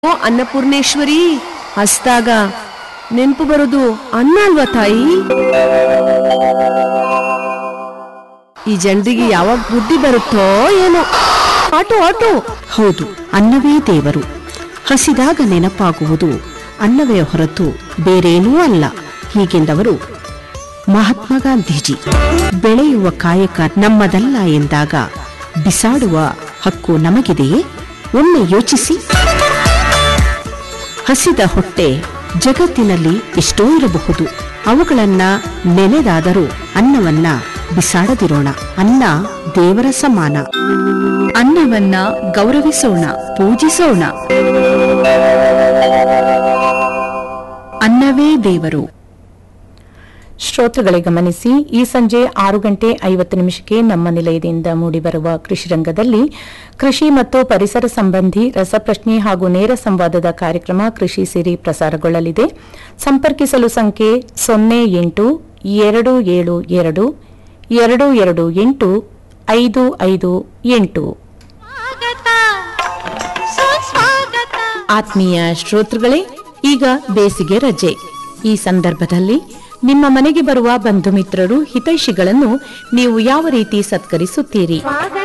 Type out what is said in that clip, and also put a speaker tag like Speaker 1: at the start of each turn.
Speaker 1: ಓ ಅನ್ನಪೂರ್ಣೇಶ್ವರಿ ಹಸ್ದಾಗ ನೆನ್ಪು ಬರೋದು ಅನ್ನ ಅಲ್ವಾ ತಾಯಿ ಈ ಜನರಿಗೆ ಯಾವಾಗ ಬುದ್ಧಿ ಬರುತ್ತೋ ಏನೋ ಆಟೋ ಆಟೋ
Speaker 2: ಹೌದು ಅನ್ನವೇ ದೇವರು ಹಸಿದಾಗ ನೆನಪಾಗುವುದು ಅನ್ನವೇ ಹೊರತು ಬೇರೇನೂ ಅಲ್ಲ ಹೀಗೆಂದವರು ಮಹಾತ್ಮ ಗಾಂಧೀಜಿ ಬೆಳೆಯುವ ಕಾಯಕ ನಮ್ಮದಲ್ಲ ಎಂದಾಗ ಬಿಸಾಡುವ ಹಕ್ಕು ನಮಗಿದೆಯೇ ಒಮ್ಮೆ ಯೋಚಿಸಿ ಹಸಿದ ಹೊಟ್ಟೆ ಜಗತ್ತಿನಲ್ಲಿ ಎಷ್ಟೋ ಇರಬಹುದು ಅವುಗಳನ್ನ ನೆನೆದಾದರೂ ಅನ್ನವನ್ನ ಬಿಸಾಡದಿರೋಣ ಅನ್ನ ದೇವರ ಸಮಾನ
Speaker 3: ಅನ್ನವನ್ನ ಗೌರವಿಸೋಣ ಪೂಜಿಸೋಣ ಅನ್ನವೇ ದೇವರು
Speaker 4: ಶ್ರೋತೃಗಳೇ ಗಮನಿಸಿ ಈ ಸಂಜೆ ಆರು ಗಂಟೆ ಐವತ್ತು ನಿಮಿಷಕ್ಕೆ ನಮ್ಮ ನಿಲಯದಿಂದ ಮೂಡಿಬರುವ ಕೃಷಿ ರಂಗದಲ್ಲಿ ಕೃಷಿ ಮತ್ತು ಪರಿಸರ ಸಂಬಂಧಿ ರಸಪ್ರಶ್ನೆ ಹಾಗೂ ನೇರ ಸಂವಾದದ ಕಾರ್ಯಕ್ರಮ ಕೃಷಿ ಸಿರಿ ಪ್ರಸಾರಗೊಳ್ಳಲಿದೆ ಸಂಪರ್ಕಿಸಲು ಸಂಖ್ಯೆ ಸೊನ್ನೆ ಎಂಟು ಎರಡು ಏಳು ಎರಡು ಎರಡು ಎರಡು ಎಂಟು ಐದು ಐದು ಎಂಟು ಆತ್ಮೀಯ ಶ್ರೋತೃಗಳೇ ಈಗ ಬೇಸಿಗೆ ರಜೆ ಈ ಸಂದರ್ಭದಲ್ಲಿ ನಿಮ್ಮ ಮನೆಗೆ ಬರುವ ಬಂಧು ಮಿತ್ರರು ಹಿತೈಷಿಗಳನ್ನು ನೀವು ಯಾವ ರೀತಿ ಸತ್ಕರಿಸುತ್ತೀರಿ